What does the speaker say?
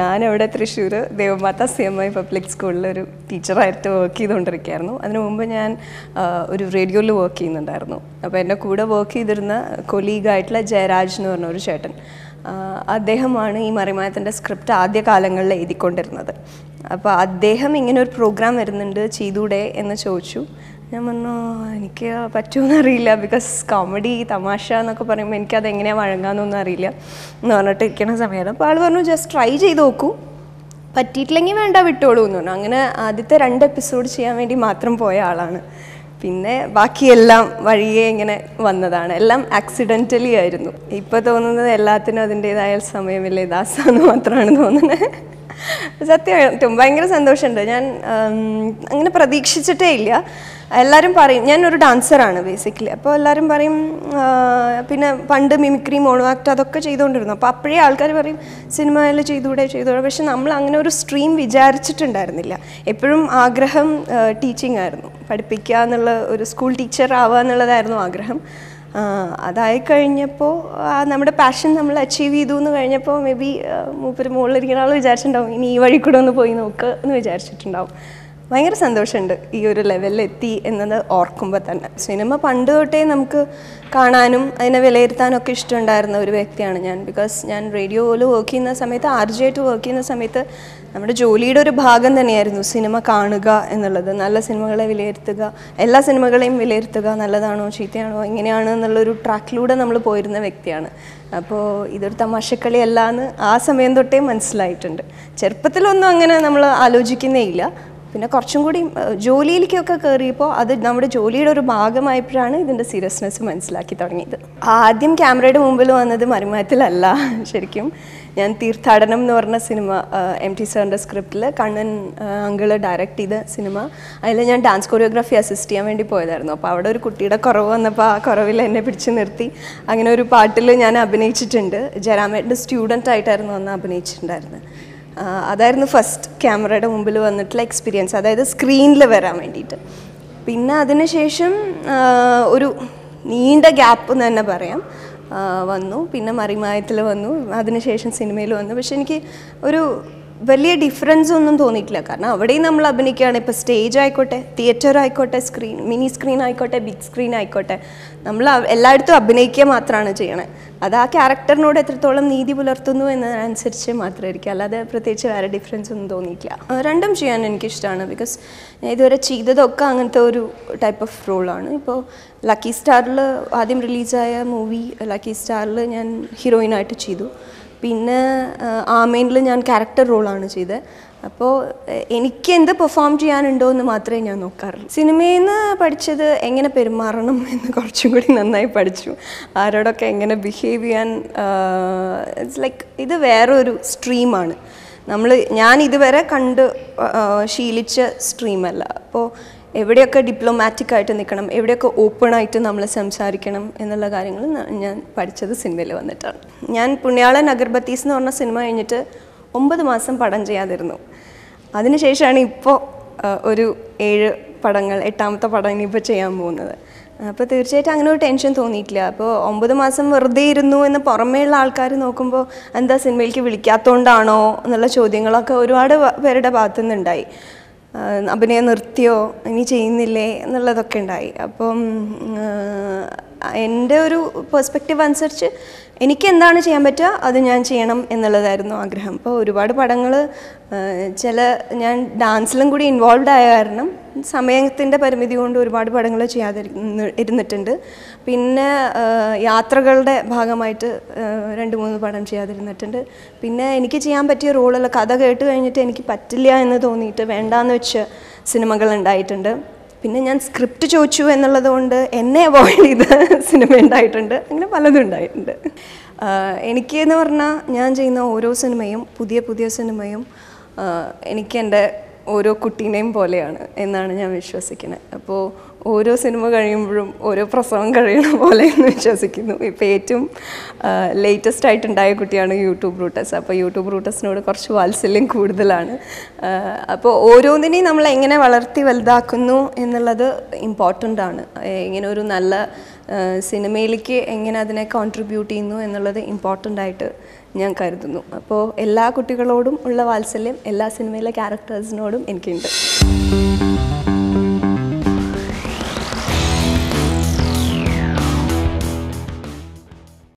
ഞാനവിടെ Thrissur Devamatha C M I public സ്കൂളിൽ ഒരു ടീച്ചറായിട്ട് വർക്ക് ചെയ്തുകൊണ്ടിരിക്കുകയായിരുന്നു അതിനു മുമ്പ് ഞാൻ ആ, ഒരു റേഡിയോയിൽ വർക്ക് ചെയ്യുന്നുണ്ടായിരുന്നു അപ്പോൾ എൻ്റെ കൂടെ വർക്ക് ചെയ്തിരുന്ന കൊലീഗായിട്ടുള്ള ജയരാജ് എന്ന് പറഞ്ഞ ഒരു ചേട്ടൻ ആ, അദ്ദേഹമാണ് ഈ മറിമായത്തിൻ്റെ സ്ക്രിപ്റ്റ് ആദ്യ കാലങ്ങളിൽ എഴുതിക്കൊണ്ടിരുന്നത് അപ്പോൾ അദ്ദേഹം ഇങ്ങനെ ഒരു പ്രോഗ്രാം വരുന്നുണ്ട് ചെയ്തൂടെ എന്ന് ചോദിച്ചു ഞാൻ പറഞ്ഞു എനിക്ക് പറ്റുമെന്ന് അറിയില്ല ബിക്കോസ് കോമഡി തമാശ എന്നൊക്കെ പറയുമ്പോൾ എനിക്കത് എങ്ങനെയാണ് വഴങ്ങാമെന്നൊന്നും അറിയില്ല എന്ന് പറഞ്ഞിട്ട് ഇരിക്കുന്ന സമയത്ത് അപ്പോൾ ആൾ പറഞ്ഞു ജസ്റ്റ് ട്രൈ ചെയ്ത് നോക്കൂ പറ്റിയിട്ടില്ലെങ്കിൽ വേണ്ട വിട്ടോളൂ എന്ന് പറഞ്ഞു അങ്ങനെ ആദ്യത്തെ രണ്ട് എപ്പിസോഡ് ചെയ്യാൻ വേണ്ടി മാത്രം പോയ ആളാണ് പിന്നെ ബാക്കിയെല്ലാം വഴിയെ ഇങ്ങനെ വന്നതാണ് എല്ലാം ആക്സിഡൻ്റലി ആയിരുന്നു ഇപ്പോൾ തോന്നുന്നത് എല്ലാത്തിനും അതിൻ്റേതായ സമയമില്ലേ ദാസാന്ന് മാത്രമാണ് തോന്നുന്നത് സത്യമായിട്ടും ഭയങ്കര സന്തോഷമുണ്ട് ഞാൻ ഉം, അങ്ങനെ പ്രതീക്ഷിച്ചിട്ടേ ഇല്ല എല്ലാവരും പറയും ഞാനൊരു ഡാൻസറാണ് ബേസിക്കലി അപ്പോൾ എല്ലാവരും പറയും ആ, പിന്നെ പണ്ട് മിമിക്രി മോണോ ആക്ട് അതൊക്കെ ചെയ്തുകൊണ്ടിരുന്നു അപ്പോൾ അപ്പോഴേ ആൾക്കാർ പറയും സിനിമയിൽ ചെയ്തുകൂടെ ചെയ്തുകൂടെ പക്ഷെ നമ്മൾ അങ്ങനെ ഒരു സ്ട്രീം വിചാരിച്ചിട്ടുണ്ടായിരുന്നില്ല എപ്പോഴും ആഗ്രഹം ടീച്ചിങ് ആയിരുന്നു പഠിപ്പിക്കുക എന്നുള്ള ഒരു സ്കൂൾ ടീച്ചർ ആവുക എന്നുള്ളതായിരുന്നു ആഗ്രഹം ആ, അതായി കഴിഞ്ഞപ്പോൾ നമ്മുടെ പാഷൻ നമ്മൾ അച്ചീവ് ചെയ്തു എന്ന് കഴിഞ്ഞപ്പോൾ മേ ബി മൂപ്പര് മുകളിലിരിക്കുന്ന ആൾ വിചാരിച്ചിട്ടുണ്ടാവും ഇനി ഈ വഴി കൂടെ ഒന്ന് പോയി നോക്ക് എന്ന് വിചാരിച്ചിട്ടുണ്ടാവും ഭയങ്കര സന്തോഷമുണ്ട് ഈ ഒരു ലെവലിൽ എത്തി എന്നത് ഓർക്കുമ്പോൾ തന്നെ സിനിമ പണ്ട് തൊട്ടേ നമുക്ക് കാണാനും അതിനെ വിലയിരുത്താനൊക്കെ ഇഷ്ടമുണ്ടായിരുന്ന ഒരു വ്യക്തിയാണ് ഞാൻ ബിക്കോസ് ഞാൻ റേഡിയോയിൽ വർക്ക് ചെയ്യുന്ന സമയത്ത് ആർ ജി ആയിട്ട് വർക്ക് ചെയ്യുന്ന സമയത്ത് നമ്മുടെ ജോലിയുടെ ഒരു ഭാഗം തന്നെയായിരുന്നു സിനിമ കാണുക എന്നുള്ളത് നല്ല സിനിമകളെ വിലയിരുത്തുക എല്ലാ സിനിമകളെയും വിലയിരുത്തുക നല്ലതാണോ ചീത്തയാണോ എങ്ങനെയാണ് എന്നുള്ളൊരു ട്രാക്കിലൂടെ നമ്മൾ പോയിരുന്ന വ്യക്തിയാണ് അപ്പോൾ ഇതൊരു തമാശക്കളി അല്ല എന്ന് ആ സമയം തൊട്ടേ മനസ്സിലായിട്ടുണ്ട് ചെറുപ്പത്തിലൊന്നും അങ്ങനെ നമ്മൾ ആലോചിക്കുന്നേ ഇല്ല പിന്നെ കുറച്ചും കൂടി ഏഹ്, ജോലിയിലേക്കൊക്കെ കയറിയപ്പോൾ അത് നമ്മുടെ ജോലിയുടെ ഒരു ഭാഗമായപ്പോഴാണ് ഇതിൻ്റെ സീരിയസ്നെസ് മനസ്സിലാക്കി തുടങ്ങിയത് ആദ്യം ക്യാമറയുടെ മുമ്പിൽ വന്നത് മറിമായത്തിലല്ല ശരിക്കും ഞാൻ തീർത്ഥാടനം എന്ന് പറഞ്ഞ സിനിമ എം ടി സാറിൻ്റെ സ്ക്രിപ്റ്റിൽ കണ്ണൻ അങ്കിള് ഡയറക്റ്റ് ചെയ്ത സിനിമ അതിൽ ഞാൻ ഡാൻസ് കൊറിയോഗ്രാഫി അസിസ്റ്റ് ചെയ്യാൻ വേണ്ടി പോയതായിരുന്നു അപ്പോൾ അവിടെ ഒരു കുട്ടിയുടെ കുറവ് വന്നപ്പോൾ ആ കുറവിൽ എന്നെ പിടിച്ച് നിർത്തി അങ്ങനെ ഒരു പാട്ടിൽ ഞാൻ അഭിനയിച്ചിട്ടുണ്ട് ജയറാമേട്ടൻ്റെ സ്റ്റുഡൻ്റ് ആയിട്ടായിരുന്നു അന്ന് അഭിനയിച്ചിട്ടുണ്ടായിരുന്നത് ആ, അതായിരുന്നു ഫസ്റ്റ് ക്യാമറയുടെ മുമ്പിൽ വന്നിട്ടുള്ള എക്സ്പീരിയൻസ് അതായത് സ്ക്രീനിൽ വരാൻ വേണ്ടിയിട്ട് പിന്നെ അതിനുശേഷം ആ, ഒരു നീണ്ട ഗ്യാപ്പ് എന്ന് തന്നെ പറയാം ആ, വന്നു പിന്നെ മറിമായത്തിൽ വന്നു അതിനുശേഷം സിനിമയിൽ വന്നു പക്ഷെ എനിക്ക് ഒരു വലിയ ഡിഫറൻസ് ഒന്നും തോന്നിയിട്ടില്ല കാരണം അവിടെയും നമ്മൾ അഭിനയിക്കുകയാണ് ഇപ്പോൾ സ്റ്റേജ് ആയിക്കോട്ടെ തിയേറ്റർ ആയിക്കോട്ടെ സ്ക്രീൻ മിനി സ്ക്രീൻ ആയിക്കോട്ടെ ബിഗ് സ്ക്രീൻ ആയിക്കോട്ടെ നമ്മൾ അവ- എല്ലായിടത്തും അഭിനയിക്കുക മാത്രമാണ് ചെയ്യണത് അത് ആ ക്യാരക്ടറിനോട് എത്രത്തോളം നീതി പുലർത്തുന്നു എന്നതനുസരിച്ച് മാത്രമായിരിക്കും അല്ലാതെ പ്രത്യേകിച്ച് വേറെ ഡിഫറൻസ് ഒന്നും തോന്നിയിട്ടില്ല ആ, രണ്ടും ചെയ്യാൻ എനിക്കിഷ്ടമാണ് ബിക്കോസ് ഞാൻ ഇതുവരെ ചെയ്തതൊക്കെ അങ്ങനത്തെ ഒരു ടൈപ്പ് ഓഫ് റോളാണ് ഇപ്പോൾ ലക്കി സ്റ്റാറിൽ ആദ്യം റിലീസായ മൂവി ലക്കി സ്റ്റാറിൽ ഞാൻ ഹീറോയിനായിട്ട് ചെയ്തു പിന്നെ ആമേനിൽ ഞാൻ ക്യാരക്ടർ റോളാണ് ചെയ്തത് അപ്പോൾ എ- എനിക്ക് എന്ത് പെർഫോം ചെയ്യാനുണ്ടോ എന്ന് മാത്രമേ ഞാൻ നോക്കാറുള്ളൂ സിനിമയിൽ നിന്ന് പഠിച്ചത് എങ്ങനെ പെരുമാറണം എന്ന് കുറച്ചും കൂടി നന്നായി പഠിച്ചു ആരോടൊക്കെ എങ്ങനെ ബിഹേവ് ചെയ്യാൻ ഇറ്റ്സ് ലൈക്ക് ഇത് വേറൊരു സ്ട്രീമാണ് നമ്മൾ ഞാൻ ഇതുവരെ കണ്ട് ആ, ശീലിച്ച സ്ട്രീമല്ല അപ്പോൾ എവിടെയൊക്കെ ഡിപ്ലോമാറ്റിക് ആയിട്ട് നിൽക്കണം എവിടെയൊക്കെ ഓപ്പൺ ആയിട്ട് നമ്മൾ സംസാരിക്കണം എന്നുള്ള കാര്യങ്ങൾ ന- ഞാൻ പഠിച്ചത് സിനിമയിൽ വന്നിട്ടാണ് ഞാൻ പുണ്യാളൻ അഗർബത്തീസ് എന്ന് പറഞ്ഞ സിനിമ കഴിഞ്ഞിട്ട് ഒമ്പത് മാസം പടം ചെയ്യാതിരുന്നു അതിനുശേഷമാണ് ഇപ്പോൾ ഒരു ഏഴ് പടങ്ങൾ എട്ടാമത്തെ പടം ഇനിയിപ്പോൾ ചെയ്യാൻ പോകുന്നത് അപ്പോൾ തീർച്ചയായിട്ടും അങ്ങനെ ഒരു ടെൻഷൻ തോന്നിയിട്ടില്ല അപ്പോൾ ഒമ്പത് മാസം വെറുതെ ഇരുന്നു എന്ന് പുറമേയുള്ള ആൾക്കാർ നോക്കുമ്പോൾ എന്താ സിനിമയിലേക്ക് വിളിക്കാത്തതുകൊണ്ടാണോ എന്നുള്ള ചോദ്യങ്ങളൊക്കെ ഒരുപാട് വ- പേരുടെ ഭാഗത്തു നിന്നുണ്ടായി ആ, അഭിനയം നിർത്തിയോ ഇനി ചെയ്യുന്നില്ലേ എന്നുള്ളതൊക്കെ ഉണ്ടായി അപ്പം ആ, എൻ്റെ ഒരു പെർസ്പെക്റ്റീവ് അനുസരിച്ച് എനിക്ക് എന്താണ് ചെയ്യാൻ പറ്റുക അത് ഞാൻ ചെയ്യണം എന്നുള്ളതായിരുന്നു ആഗ്രഹം അപ്പോൾ ഒരുപാട് പടങ്ങൾ ചില ഞാൻ ഡാൻസിലും കൂടി ഇൻവോൾവ് ആയ കാരണം സമയത്തിൻ്റെ പരിമിതി കൊണ്ട് ഒരുപാട് പടങ്ങൾ ചെയ്യാതെ ഇരുന്നിട്ടുണ്ട് പിന്നെ ആ, യാത്രകളുടെ ഭാഗമായിട്ട് ആ, രണ്ട് മൂന്ന് പടം ചെയ്യാതിരുന്നിട്ടുണ്ട് പിന്നെ എനിക്ക് ചെയ്യാൻ പറ്റിയ റോളുള്ള കഥ കേട്ട് കഴിഞ്ഞിട്ട് എനിക്ക് പറ്റില്ല എന്ന് തോന്നിയിട്ട് വേണ്ടാന്ന് വെച്ച സിനിമകൾ ഉണ്ടായിട്ടുണ്ട് പിന്നെ ഞാൻ സ്ക്രിപ്റ്റ് ചോദിച്ചു എന്നുള്ളത് കൊണ്ട് എന്നെ അവോയ്ഡ് ചെയ്ത സിനിമ ഉണ്ടായിട്ടുണ്ട് അങ്ങനെ പലതും ഉണ്ടായിട്ടുണ്ട് ആഹ് എനിക്ക് എന്ന് പറഞ്ഞാൽ ഞാൻ ചെയ്യുന്ന ഓരോ സിനിമയും പുതിയ പുതിയ സിനിമയും ആഹ് എനിക്ക് എൻ്റെ ഓരോ കുട്ടീനെയും പോലെയാണ് എന്നാണ് ഞാൻ വിശ്വസിക്കുന്നത് അപ്പോൾ ഓരോ സിനിമ കഴിയുമ്പോഴും ഓരോ പ്രസവം കഴിയണ പോലെ എന്ന് വിശ്വസിക്കുന്നു ഇപ്പോൾ ഏറ്റവും ലേറ്റസ്റ്റ് ആയിട്ടുണ്ടായ കുട്ടിയാണ് യൂട്യൂബ് റൂട്ടസ് അപ്പോൾ യൂട്യൂബ് റൂട്ടസിനോട് കുറച്ച് വാത്സല്യം കൂടുതലാണ് ആഹ് അപ്പോൾ ഓരോന്നിനെയും നമ്മൾ എങ്ങനെ വളർത്തി വലുതാക്കുന്നു എന്നുള്ളത് ഇമ്പോർട്ടൻ്റ് ആണ് ഏഹ് ഇങ്ങനെ ഒരു നല്ല സിനിമയിലേക്ക് എങ്ങനെ അതിനെ കോൺട്രിബ്യൂട്ട് ചെയ്യുന്നു എന്നുള്ളത് ഇമ്പോർട്ടൻ്റ് ആയിട്ട് ഞാൻ കരുതുന്നു അപ്പോൾ എല്ലാ കുട്ടികളോടും ഉള്ള വാത്സല്യം എല്ലാ സിനിമയിലെ ക്യാരക്ടേഴ്സിനോടും എനിക്കുണ്ട്